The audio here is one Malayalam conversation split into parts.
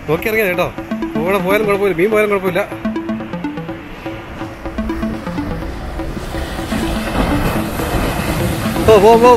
നോക്കി ഇറങ്ങിയ കേട്ടോ കൂടെ പോയാലും കുഴപ്പമില്ല മീൻ പോയാലും കുഴപ്പമില്ല ഓ പോ പോ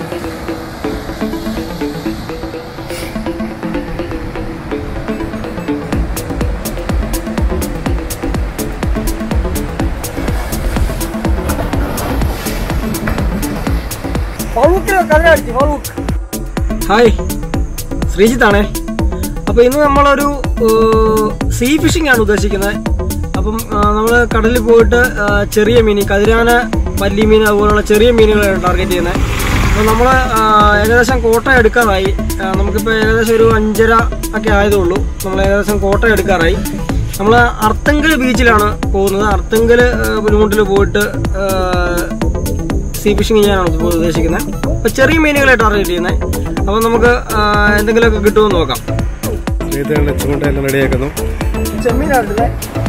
ഹായ് ശ്രീജിത്താണേ അപ്പോൾ ഇന്ന് നമ്മളൊരു സീ ഫിഷിംഗ് ആണ് ഉദ്ദേശിക്കുന്നത് അപ്പം നമ്മൾ കടലിൽ പോയിട്ട് ആ, ചെറിയ മീൻ കതിരാന പല്ലി മീൻ അതുപോലുള്ള ചെറിയ മീനുകളാണ് ടാർഗറ്റ് ചെയ്യുന്നത് അപ്പോൾ നമ്മൾ ഏകദേശം കോട്ട എടുക്കാറായി ആ, നമുക്കിപ്പോൾ ഏകദേശം ഒരു അഞ്ചര ഒക്കെ ആയതേ ഉള്ളൂ നമ്മൾ ഏകദേശം കോട്ട എടുക്കാറായി നമ്മൾ അർത്തങ്കൽ ബീച്ചിലാണ് പോകുന്നത് അർത്തങ്കൽ ബുദ്ധിമുട്ടിൽ പോയിട്ട് ആ, സീ ഫിഷിംഗ് ചെയ്യാനാണ് ഇപ്പോൾ ഉദ്ദേശിക്കുന്നത് അപ്പോൾ ചെറിയ മീനുകളെ ടാർഗറ്റ് ചെയ്യുന്നത് അപ്പോൾ നമുക്ക് ആ, എന്തെങ്കിലുമൊക്കെ കിട്ടുമെന്ന് നോക്കാം ശ്രീധരന്റെ ചൂണ്ട എല്ലാം റെഡിയാക്കുന്നു ചെമ്മീനാണ്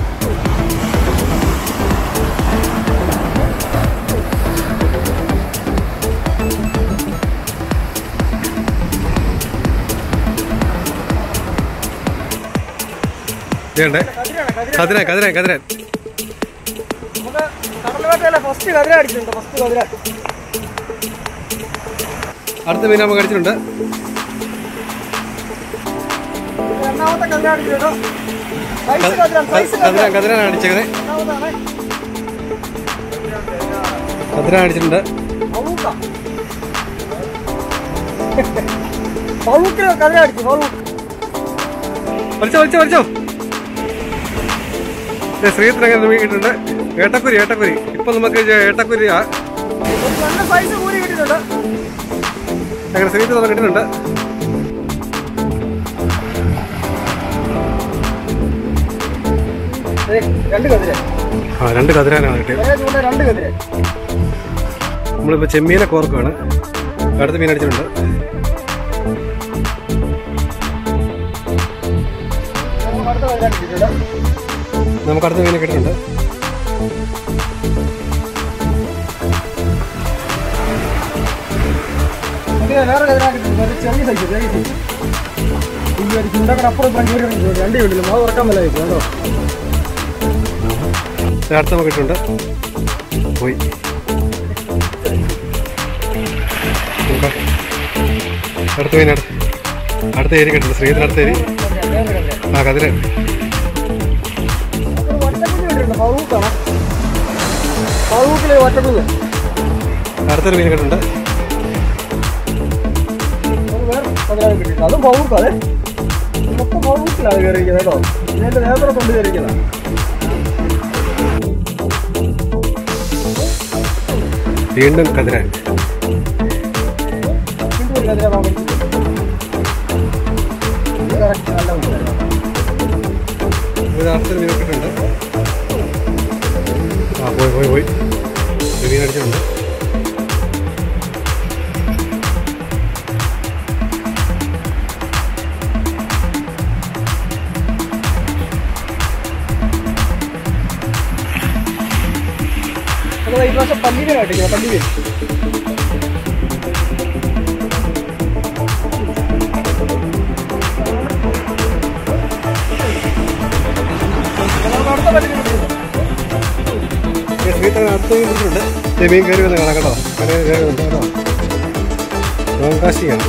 ഇതേണ്ടേ കതിരാൻ കതിരാൻ കതിരാൻ നമുക്ക് കടലുവേട്ടയിലെ ഫസ്റ്റ് കതിര അടിച്ചിട്ടുണ്ട് ഫസ്റ്റ് കതിര അടുത്ത മീൻ നമുക്ക് അടിച്ചിട്ടുണ്ട് രണ്ടാമത്തെ കതിര അടിച്ചിട്ടുണ്ട് സൈസ് കതിര സൈസ് കതിരാൻ കതിരാനാണ് അടിച്ചേക്കുന്നത് രണ്ടാമതാണ് കതിരാൻ അടിച്ചിട്ടുണ്ട് ഫൗക്ക ഫൗക്കിന് കതിര അടിച്ചു ഫൗക്ക് വലിച്ചോ വലിച്ചോ വലിച്ചോ ദേ ശ്രീധരൻ അങ്ങനെ മീൻ കിട്ടിയിട്ടുണ്ട് ഏട്ടക്കുരി ഏട്ടക്കുരി ഇപ്പൊ നമുക്ക് ഇത് ഏട്ടക്കുരി ആ- ഒരു നല്ല സൈസ് കൂടി കിട്ടിയിട്ടുണ്ട് അങ്ങനെ ശ്രീധരൻ നമുക്ക് കിട്ടുന്നുണ്ട് ദേ, രണ്ട് കതിര ആ രണ്ട് കതിരാനാണ് കിട്ടിയത് ഒരേ ചൂണ്ട രണ്ട് കതിര നമ്മളിപ്പോ ചെമ്മീനെ കോർക്കുകയാണ് അടുത്ത മീൻ അടിച്ചിട്ടുണ്ട് നമുക്ക് അടുത്ത കതിര കിട്ടിയിട്ടുണ്ട് നമുക്ക് അടുത്ത മീനെ കിട്ടുന്നുണ്ട് അങ്ങനെ വേറെ കതിര കിട്ടിയിട്ടുണ്ട് ഒരു ചെറിയ സൈസ് ചെറിയ സൈസ് ഈ ഒരു ചുണ്ടക്കട അപ്പുറം ഇപ്പുറം കയറി ഇറങ്ങി രണ്ട് വീട്ടിലും അത് ഉറക്കാൻ മേലായി കേട്ടോ ദേ അടുത്ത നമുക്ക് കിട്ടുന്നുണ്ട് പോയി നോക്കാം. അടുത്ത മീൻ അടുത്ത അടുത്ത ഏരി കിട്ടുന്നുണ്ട് ശ്രീധരൻ അടുത്ത ഏരി ആ കതിര ഫറൂഖിലെ ഒറ്റക്കുന്ന് അടുത്തൊരു മീൻ കിട്ടുന്നുണ്ട് അത് വേറെ പതിനായിരം കിട്ടിയിട്ടുണ്ട് അതും ഫറൂഖ് അതെ മൊത്തം ഫറൂഖിലാണ് കയറിയിരിക്കുന്നത് കേട്ടോ ഇതിന്റെ നേത്ര കൊണ്ട് കയറിയിരിക്കുന്നത് വീണ്ടും കതിരാൻ വീണ്ടും ഒരു കതിര വാങ്ങി. ഇത് correct നല്ല മീനാണ്. ഇത് അടുത്തൊരു മീൻ കിട്ടുന്നുണ്ട് ആ പോയി പോയി പോയി ഒരു മീൻ അടിച്ചിട്ടുണ്ട് അത് ഈ പ്രാവശ്യം പല്ലിമീൻ കാട്ടിക്കുന്നത് പല്ലിമീൻ നമുക്ക് അടുത്ത പല്ലിമീൻ കിട്ടിയിട്ടുണ്ട്. ശ്രീധരൻ അടുത്ത മീൻ കിട്ടുന്നുണ്ട് ദേ മീൻ കയറി വന്ന് കാണാം കേട്ടോ കടയിൽ കയറി വന്നു കേട്ടോ ലോങ് കാസ്റ്റിംഗാണ്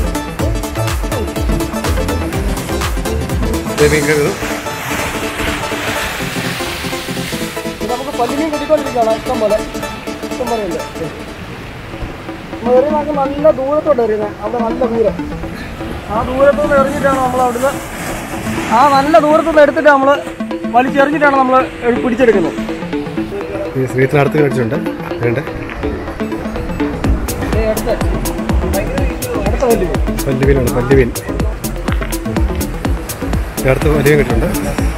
ദേ മീൻ കയറി വന്നു ഇത് നമുക്ക് പല്ലിമീൻ കിട്ടിക്കൊണ്ടിരിക്കുകയാണ് ഇഷ്ടം പോലെ ഇഷ്ടം പോലെ ഉണ്ട് നമ്മൾ എറിയുന്നത് നല്ല ദൂരത്തോട്ട് എറിയുന്നത് അവിടെ നല്ല ദൂരം ആ ദൂരത്തുനിന്ന് എറിഞ്ഞിട്ടാണ് നമ്മൾ അവിടുന്ന് ആ നല്ല ദൂരത്തുനിന്ന് എടുത്തിട്ട് നമ്മൾ വലിച്ചെറിഞ്ഞിട്ടാണ് നമ്മൾ പിടിച്ചെടുക്കുന്നത് ഈ ശ്രീധരൻ അടുത്ത് മേടിച്ചിട്ടുണ്ട് വേണ്ടേ ദേ അടുത്ത അടുത്ത പല്ലിമീൻ പല്ലുമീനാണ് പല്ലുമീൻ ദേ അടുത്ത പല്ലുമീൻ കിട്ടുന്നുണ്ട്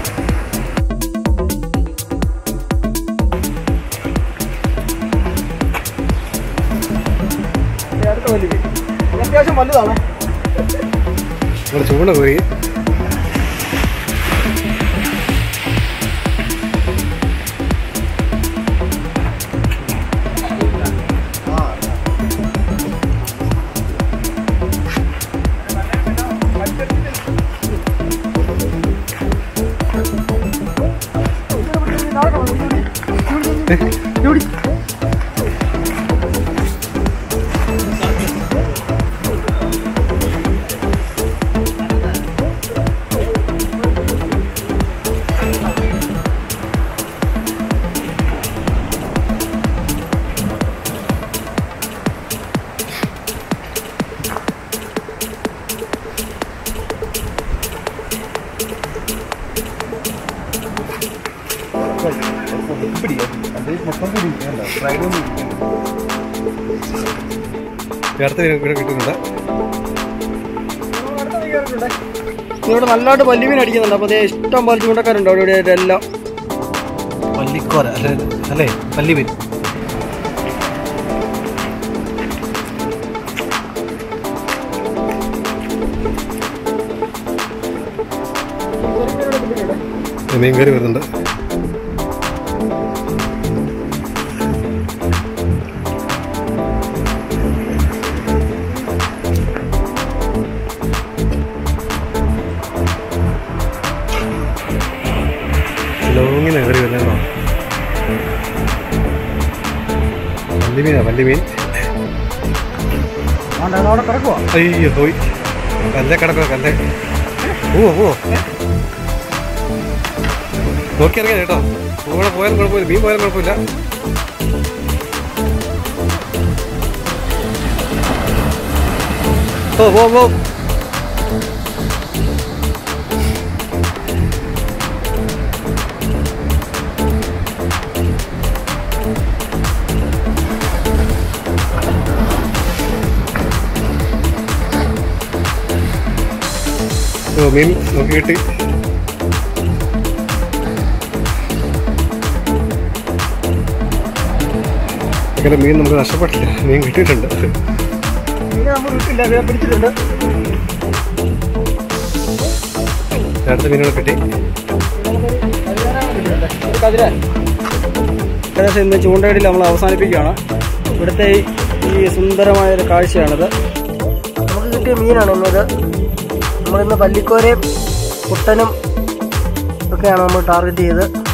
ദേ അടുത്ത പല്ലിമീൻ ഇത് അത്യാവശ്യം വലുതാണ് നമ്മൾ ചൂണ്ട പോയി ഇവിടെ അടുത്ത മീൻ ഇവിടെ കിട്ടുന്നുണ്ട് ഇവിടെ നല്ലതായിട്ട് വലിയ മീൻ അടിക്കുന്നുണ്ട് അപ്പോൾ അതേ ഇഷ്ടം പോലെ ചൂണ്ടക്കാരുണ്ട് അവിടെ ഇവിടെ എല്ലാം പല്ലിക്കോര അല്ലേ അല്ലേ പല്ലിമീൻ മീൻ കയറി വരുന്നുണ്ട് ലോങ്ങിന് കയറി വരുന്നോ വല്യമീനാ വല്യമീൻ അവിടെ കിടക്കുവാ അയ്യോ പോയി കല്ലേ കിടക്കുക കല്ലേ ഓ ഓ നോക്കി ഇറങ്ങിയ കേട്ടോ കൂടെ പോയാലും കുഴപ്പമില്ല മീൻ പോയാലും കുഴപ്പമില്ല ഓ ഓ ഓ ഓ മീൻ നോക്കി കിട്ടി അങ്ങനെ മീൻ നമുക്ക് നഷ്ടപ്പെട്ടില്ല മീൻ കിട്ടിയിട്ടുണ്ട് പിന്നെ നമ്മൾ വിട്ടില്ല അതിനെ പിടിച്ചിട്ടുണ്ട് അടുത്ത മീനുകൾ കിട്ടി കതിരാൻ ഏകദേശം ഇന്ന് ചൂണ്ടയിടിൽ നമ്മൾ അവസാനിപ്പിക്കുകയാണ് ഇവിടുത്തെ ഈ- ഈ സുന്ദരമായ ഒരു കാഴ്ചയാണിത് നമുക്ക് കിട്ടിയ മീനാണ് ഇന്നത് നമ്മളിന്ന് പല്ലിക്കോരയും കുട്ടനും ഒക്കെയാണ് നമ്മൾ ടാർഗറ്റ് ചെയ്ത്